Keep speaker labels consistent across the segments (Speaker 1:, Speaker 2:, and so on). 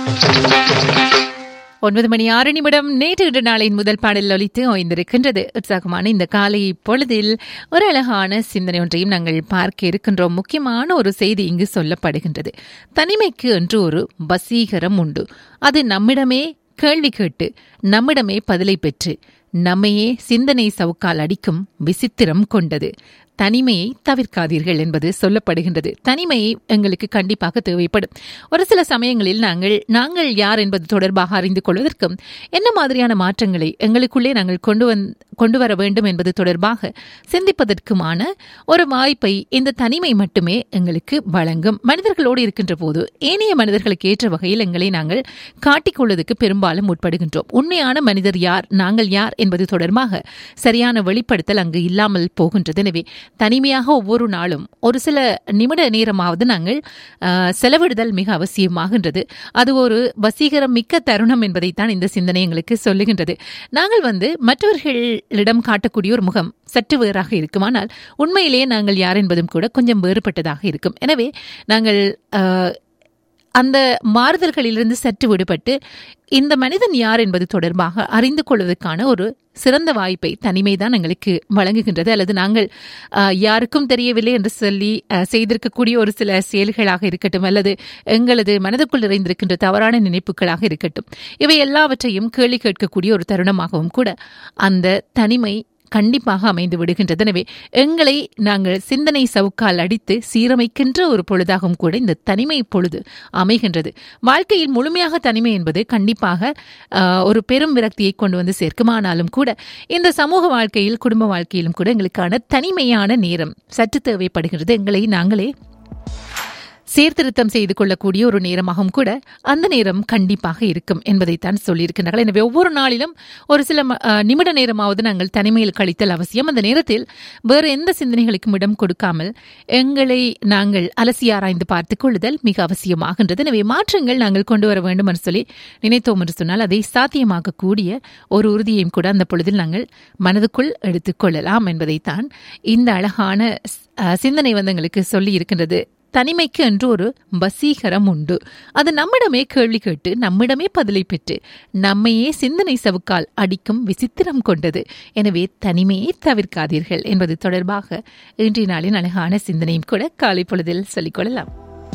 Speaker 1: ஒன்பது மணி ஆறு நிமிடம் நேற்று இன்று நாளின் முதல் பாடல் ஒலித்து ஓய்ந்திருக்கின்றது உற்சாகமான இந்த காலை பொழுதில் ஒரு அழகான சிந்தனை ஒன்றையும் நாங்கள் பார்க்க இருக்கின்றோம் முக்கியமான ஒரு செய்தி இங்கு சொல்லப்படுகின்றது தனிமைக்கு என்று ஒரு வசீகரம் உண்டு அது நம்மிடமே கேள்வி கேட்டு நம்மிடமே பதிலை பெற்று நம்மையே சிந்தனை சவுக்கால் அடிக்கும் விசித்திரம் கொண்டது தனிமையை தவிர்க்காதீர்கள் என்பது சொல்லப்படுகின்றது தனிமை எங்களுக்கு கண்டிப்பாக தேவைப்படும் ஒரு சில சமயங்களில் நாங்கள் நாங்கள் யார் என்பது தொடர்பாக அறிந்து கொள்வதற்கும் என்ன மாதிரியான மாற்றங்களை எங்களுக்குள்ளே நாங்கள் கொண்டு வந் கொண்டு வர வேண்டும் என்பது தொடர்பாக சிந்திப்பதற்குமான ஒரு வாய்ப்பை இந்த தனிமை மட்டுமே எங்களுக்கு வழங்கும் மனிதர்களோடு இருக்கின்ற போது ஏனைய மனிதர்களுக்கு ஏற்ற வகையில் எங்களை நாங்கள் காட்டிக்கொள்வதற்கு பெரும்பாலும் முற்படுகின்றோம் உண்மையான மனிதர் யார் நாங்கள் யார் என்பது தொடர்பாக சரியான வெளிப்படுத்தல் அங்கு இல்லாமல் போகின்றது எனவே தனிமையாக ஒவ்வொரு நாளும் ஒரு சில நிமிட நேரமாவது நாங்கள் செலவிடுதல் மிக அவசியமாகின்றது அது ஒரு வசீகரம் மிக்க தருணம் என்பதைத்தான் இந்த சிந்தனை எங்களுக்கு சொல்லுகின்றது நாங்கள் வந்து மற்றவர்களிடம் காட்டக்கூடிய ஒரு முகம் சற்று வேறாக இருக்கும் ஆனால் உண்மையிலேயே நாங்கள் யார் என்பதும் கூட கொஞ்சம் வேறுபட்டதாக இருக்கும் எனவே நாங்கள் அந்த மாறுதல்களிலிருந்து சற்று விடுபட்டு இந்த மனிதன் யார் என்பது தொடர்பாக அறிந்து கொள்வதற்கான ஒரு சிறந்த வாய்ப்பை தனிமைதான் எங்களுக்கு வழங்குகின்றது அல்லது நாங்கள் யாருக்கும் தெரியவில்லை என்று சொல்லி செய்திருக்கக்கூடிய ஒரு சில செயல்களாக இருக்கட்டும் அல்லது எங்களது மனதுக்குள் நிறைந்திருக்கின்ற தவறான நினைப்புகளாக இருக்கட்டும் இவை எல்லாவற்றையும் கேள்வி கேட்கக்கூடிய ஒரு தருணமாகவும் கூட அந்த தனிமை கண்டிப்பாக அமைந்து விடுகின்றது எனவே எங்களை நாங்கள் சிந்தனை சவுக்கால் அடித்து சீரமைக்கின்ற ஒரு பொழுதாகவும் கூட இந்த தனிமை பொழுது அமைகின்றது வாழ்க்கையில் முழுமையாக தனிமை என்பது கண்டிப்பாக ஒரு பெரும் விரக்தியை கொண்டு வந்து சேர்க்குமானாலும் கூட இந்த சமூக வாழ்க்கையில் குடும்ப வாழ்க்கையிலும் கூட எங்களுக்கான தனிமையான நேரம் சற்று தேவைப்படுகிறது எங்களை நாங்களே சீர்திருத்தம் செய்து கொள்ளக்கூடிய ஒரு நேரமாகவும் கூட அந்த நேரம் கண்டிப்பாக இருக்கும் என்பதைத்தான் சொல்லியிருக்கிறார்கள் எனவே ஒவ்வொரு நாளிலும் ஒரு சில நிமிட நேரமாவது நாங்கள் தனிமையில் கழித்தல் அவசியம் அந்த நேரத்தில் வேறு எந்த சிந்தனைகளுக்கும் இடம் கொடுக்காமல் எங்களை நாங்கள் அலசி ஆராய்ந்து பார்த்துக் கொள்ளுதல் மிக அவசியமாகின்றது எனவே மாற்றங்கள் நாங்கள் கொண்டு வர வேண்டும் என்று சொல்லி நினைத்தோம் என்று சொன்னால் அதை சாத்தியமாக்கக்கூடிய ஒரு உறுதியையும் கூட அந்த பொழுதில் நாங்கள் மனதுக்குள் எடுத்துக்கொள்ளலாம் என்பதைத்தான் இந்த அழகான சிந்தனை வந்து எங்களுக்கு சொல்லி இருக்கின்றது தனிமைக்கு என்று ஒரு வசீகரம் உண்டு அது நம்மிடமே கேள்வி கேட்டு நம்மிடமே பதிலை பெற்று நம்மையே சிந்தனை சவுக்கால் அடிக்கும் விசித்திரம் கொண்டது எனவே தனிமையை தவிர்க்காதீர்கள் என்பது தொடர்பாக இன்றைய நாளின் அழகான சிந்தனையும் கூட காலை பொழுதில் சொல்லிக்கொள்ளலாம்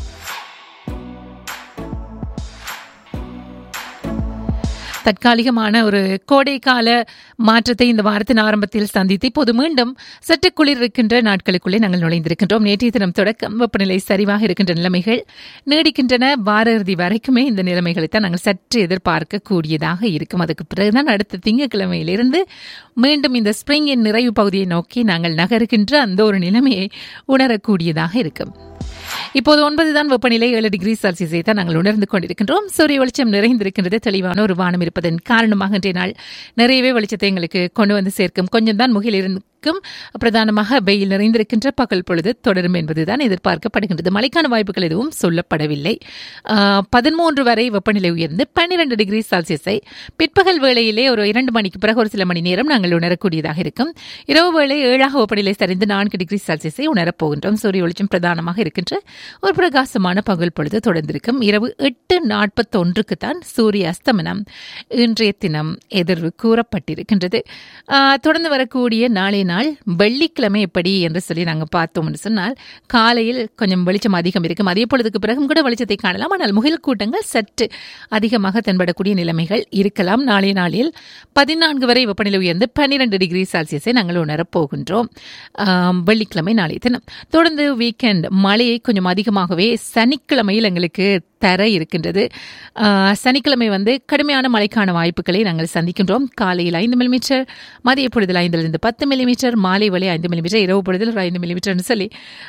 Speaker 1: தற்காலிகமான ஒரு கோடைக்கால மாற்றத்தை இந்த வாரத்தின் ஆரம்பத்தில் சந்தித்து இப்போது மீண்டும் சற்று குளிர் இருக்கின்ற நாட்களுக்குள்ளே நாங்கள் நுழைந்திருக்கின்றோம் நேற்றைய தினம் தொடக்கம் வெப்பநிலை சரிவாக இருக்கின்ற நிலைமைகள் நீடிக்கின்றன வார இறுதி வரைக்குமே இந்த நிலைமைகளைத்தான் நாங்கள் சற்று எதிர்பார்க்க கூடியதாக இருக்கும் அதுக்கு பிறகுதான் அடுத்த திங்கட்கிழமையிலிருந்து மீண்டும் இந்த ஸ்பிரிங்கின் நிறைவு பகுதியை நோக்கி நாங்கள் நகருகின்ற அந்த ஒரு நிலைமையை உணரக்கூடியதாக இருக்கும் இப்போது ஒன்பது தான் வெப்பநிலை ஏழு டிகிரி செல்சியஸை தான் நாங்கள் உணர்ந்து கொண்டிருக்கின்றோம் சூரிய வெளிச்சம் நிறைந்திருக்கின்றது தெளிவான ஒரு வானம் இருப்பதன் காரணமாக இன்றைய நாள் நிறையவே வெளிச்சத்தை எங்களுக்கு கொண்டு வந்து சேர்க்கும் கொஞ்சம் தான் முகில் இருக்கும் பிரதானமாக வெயில் நிறைந்திருக்கின்ற பகல் பொழுது தொடரும் என்பதுதான் எதிர்பார்க்கப்படுகின்றது மழைக்கான வாய்ப்புகள் எதுவும் சொல்லப்படவில்லை பதிமூன்று வரை வெப்பநிலை உயர்ந்து பன்னிரண்டு டிகிரி செல்சியஸை பிற்பகல் வேளையிலே ஒரு இரண்டு மணிக்கு பிறகு ஒரு சில மணி நேரம் நாங்கள் உணரக்கூடியதாக இருக்கும் இரவு வேளை ஏழாக வெப்பநிலை சரிந்து நான்கு டிகிரி செல்சியஸை உணரப்போகின்றோம் சூரிய வெளிச்சம் பிரதானமாக இருக்கின்ற ஒரு பிரகாசமான பகல் பொழுது தொடர்ந்திருக்கும் இரவு எட்டு நாற்பத்தொன்றுக்கு தான் சூரிய அஸ்தமனம் இன்றைய தினம் எதிர்வு கூறப்பட்டிருக்கின்றது தொடர்ந்து வரக்கூடிய நாளை நாள் வெள்ளிக்கிழமை எப்படி என்று சொல்லி நாங்கள் பார்த்தோம்னு சொன்னால் காலையில் கொஞ்சம் வெளிச்சம் அதிகம் இருக்கும் அதே பொழுதுக்கு பிறகும் கூட வெளிச்சத்தை காணலாம் ஆனால் முகில் கூட்டங்கள் சற்று அதிகமாக தென்படக்கூடிய நிலைமைகள் இருக்கலாம் நாளைய நாளில் பதினான்கு வரை வெப்பநிலை உயர்ந்து பன்னிரண்டு டிகிரி செல்சியஸை நாங்கள் உணரப் போகின்றோம் வெள்ளிக்கிழமை நாளைய தினம் தொடர்ந்து வீக்கெண்ட் மழையை கொஞ்சம் அதிகமாகவே சனிக்கிழமையில் எங்களுக்கு தர இருக்கின்றது சனிக்கிழமை வந்து கடுமையான மழைக்கான வாய்ப்புகளை நாங்கள் சந்திக்கின்றோம் காலையில் ஐந்து மில்லிமீட்டர் மதிய பொழுதில் ஐந்திலிருந்து பத்து மில்லிமீட்டர் மாலை வழி ஐந்து மில்லிமீட்டர் இரவு பொழுதில் ஒரு ஐந்து மில்லிமீட்டர்னு சொல்லி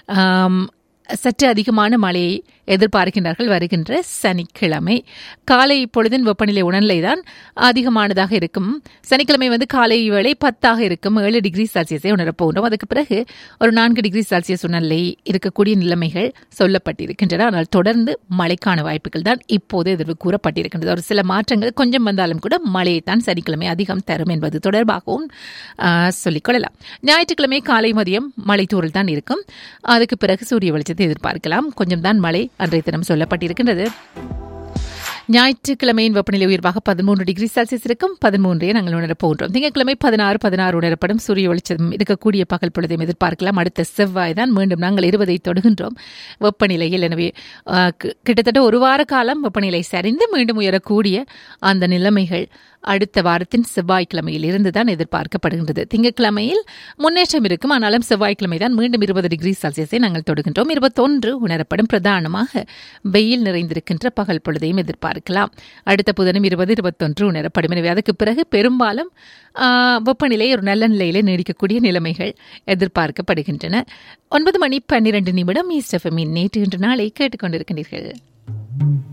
Speaker 1: சற்று அதிகமான மழையை எதிர்பார்க்கின்றார்கள் வருகின்ற சனிக்கிழமை காலை பொழுதின் வெப்பநிலை உணர்நிலை தான் அதிகமானதாக இருக்கும் சனிக்கிழமை வந்து காலை வேளை பத்தாக இருக்கும் ஏழு டிகிரி செல்சியஸை உணரப்போகின்றோம் அதுக்கு பிறகு ஒரு நான்கு டிகிரி செல்சியஸ் உணர்நிலை இருக்கக்கூடிய நிலைமைகள் சொல்லப்பட்டிருக்கின்றன ஆனால் தொடர்ந்து மழைக்கான வாய்ப்புகள் தான் இப்போது எதிர்வு கூறப்பட்டிருக்கின்றது ஒரு சில மாற்றங்கள் கொஞ்சம் வந்தாலும் கூட மழையை தான் சனிக்கிழமை அதிகம் தரும் என்பது தொடர்பாகவும் சொல்லிக்கொள்ளலாம் ஞாயிற்றுக்கிழமை காலை மதியம் மழை தூரல் தான் இருக்கும் அதுக்கு பிறகு சூரிய வெளிச்சத்தை எதிர்பார்க்கலாம் கொஞ்சம் தான் மழை அன்றைய தினம் சொல்லப்பட்டிருக்கின்றது ஞாயிற்றுக்கிழமையின் வெப்பநிலை உயர்வாக பதிமூன்று டிகிரி செல்சியஸ் இருக்கும் பதிமூன்றையே நாங்கள் உணரப் போன்றோம் திங்கட்கிழமை பதினாறு பதினாறு உணரப்படும் சூரிய வெளிச்சம் இருக்கக்கூடிய பகல் பொழுதையும் எதிர்பார்க்கலாம் அடுத்த செவ்வாய் தான் மீண்டும் நாங்கள் இருபதை தொடுகின்றோம் வெப்பநிலையில் எனவே ஆஹ், கி- கிட்டத்தட்ட ஒரு வார காலம் வெப்பநிலை சரிந்து மீண்டும் உயரக்கூடிய அந்த நிலைமைகள் அடுத்த வாரத்தின் செவ்வாய்க்கிழமையில் இருந்து தான் எதிர்பார்க்கப்படுகின்றது திங்கட்கிழமையில் முன்னேற்றம் இருக்கும் ஆனாலும் செவ்வாய்க்கிழமை தான் மீண்டும் இருபது டிகிரி செல்சியஸை நாங்கள் தொடுகின்றோம் இருபத்தொன்று உணரப்படும் பிரதானமாக வெயில் நிறைந்திருக்கின்ற பகல் பொழுதையும் எதிர்பார்க்கலாம் அடுத்த புதனும் இருபது இருபத்தொன்று உணரப்படும் எனவே அதுக்கு பிறகு பெரும்பாலும் ஆ, வெப்பநிலை ஒரு நல்ல நிலையிலே நீடிக்கக்கூடிய நிலைமைகள் எதிர்பார்க்கப்படுகின்றன ஒன்பது மணி பன்னிரண்டு நிமிடம் ஈஸ்ட் எஃப்எம்மின் நேற்று இன்று நாளை கேட்டுக்கொண்டிருக்கின்றீர்கள்